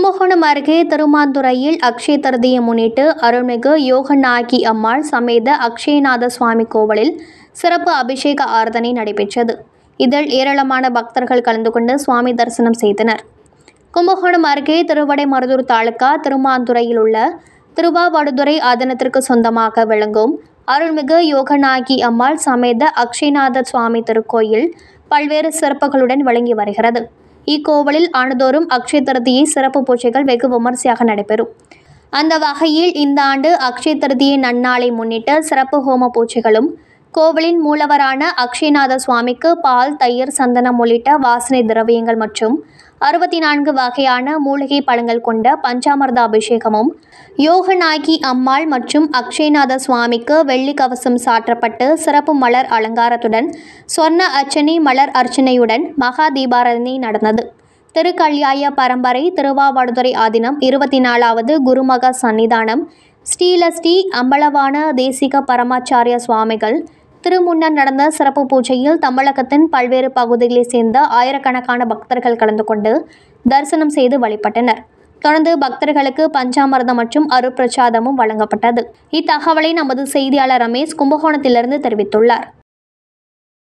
கும்பகோணம் அருகே திருமாந்துறையில் அக்ஷய தருதியை முன்னிட்டு அருள்மிகு யோகநாயகி அம்மாள் சமேத அக்ஷயநாத சுவாமி கோவிலில் சிறப்பு அபிஷேக ஆராதனை நடைபெற்றது இதில் ஏராளமான பக்தர்கள் கலந்து கொண்டு சுவாமி தரிசனம் செய்தனர் கும்பகோணம் அருகே திருவடைமருதூர் தாலுகா திருமாந்துறையில் உள்ள திருவாவடுதுறை ஆதனத்திற்கு சொந்தமாக விளங்கும் அருள்மிகு யோகநாயகி அம்மாள் சமேத அக்ஷயநாத சுவாமி திருக்கோயில் பல்வேறு சிறப்புகளுடன் விளங்கி வருகிறது இக்கோவிலில் ஆண்டுதோறும் அக்ஷய திருதியை சிறப்பு பூஜைகள் வெகு விமர்சையாக நடைபெறும் அந்த வகையில் இந்த ஆண்டு அக்ஷய திருதியை நன்னாளை முன்னிட்டு சிறப்பு ஹோம பூஜைகளும் கோவிலின் மூலவரான அக்ஷயநாத சுவாமிக்கு பால் தயிர் சந்தனம் உள்ளிட்ட வாசனை திரவியங்கள் மற்றும் அறுபத்தி நான்கு வகையான மூலிகை பழங்கள் கொண்ட பஞ்சாமிர்த அபிஷேகமும் யோகநாயகி அம்மாள் மற்றும் அக்ஷயநாத சுவாமிக்கு வெள்ளி கவசம் சாற்றப்பட்டு சிறப்பு மலர் அலங்காரத்துடன் சொர்ண அர்ச்சனை மலர் அர்ச்சனையுடன் மகா தீபாராதனை நடந்தது திருக்கல்யாய பரம்பரை திருவாவடுதுறை ஆதினம் இருபத்தி நாலாவது குருமக சன்னிதானம் ஸ்ரீலஸ்ரீ அம்பலவான தேசிக பரமாச்சாரிய சுவாமிகள் திருமுன்னர் நடந்த சிறப்பு பூஜையில் தமிழகத்தின் பல்வேறு பகுதிகளைச் சேர்ந்த ஆயிரக்கணக்கான பக்தர்கள் கலந்து கொண்டு தரிசனம் செய்து வழிபட்டனர் தொடர்ந்து பக்தர்களுக்கு பஞ்சாமிர்தம் மற்றும் அருட்பிரசாதமும் வழங்கப்பட்டது இத்தகவலை நமது செய்தியாளர் ரமேஷ் கும்பகோணத்திலிருந்து தெரிவித்துள்ளார்